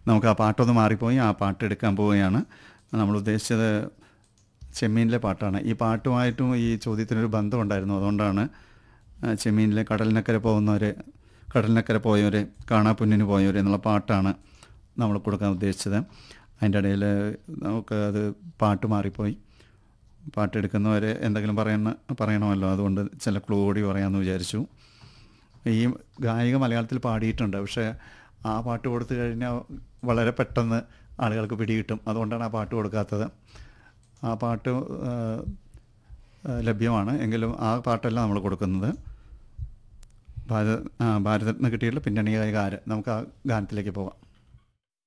നമുക്ക് ആ പാട്ടൊന്ന് മാറിപ്പോയി ആ പാട്ട് എടുക്കാൻ പോവുകയാണ് നമ്മൾ ഉദ്ദേശിച്ചത് ചെമ്മീനിലെ പാട്ടാണ് ഈ പാട്ടുമായിട്ടും ഈ ചോദ്യത്തിനൊരു ബന്ധമുണ്ടായിരുന്നു അതുകൊണ്ടാണ് ആ, ചെമ്മീനിലെ കടലിനക്കരെ പോകുന്നവരെ കടലിനക്കരെ പോയവരെ കാണാപ്പൊന്നിന് പോയവരെ എന്നുള്ള പാട്ടാണ് നമ്മൾ കൊടുക്കാൻ ഉദ്ദേശിച്ചത് അതിൻ്റെ ഇടയിൽ നമുക്ക് അത് പാട്ട് മാറിപ്പോയി പാട്ടെടുക്കുന്നവരെ എന്തെങ്കിലും പറയണ പറയണമല്ലോ അതുകൊണ്ട് ചില ക്ലൂ കൂടി പറയാമെന്ന് വിചാരിച്ചു ഈ ഗായിക മലയാളത്തിൽ പാടിയിട്ടുണ്ട് പക്ഷേ ആ പാട്ട് കൊടുത്തു കഴിഞ്ഞാൽ വളരെ പെട്ടെന്ന് ആളുകൾക്ക് പിടികിട്ടും അതുകൊണ്ടാണ് ആ പാട്ട് കൊടുക്കാത്തത് ആ പാട്ട് ആ, ആ, ലഭ്യമാണ് എങ്കിലും ആ പാട്ടല്ല നമ്മൾ കൊടുക്കുന്നത് ഭാരത ആ, ഭാരതരത്ന കിട്ടിയിട്ടുള്ള പിന്നണി ഗായിക ആര് നമുക്ക് ആ ഗാനത്തിലേക്ക് പോകാം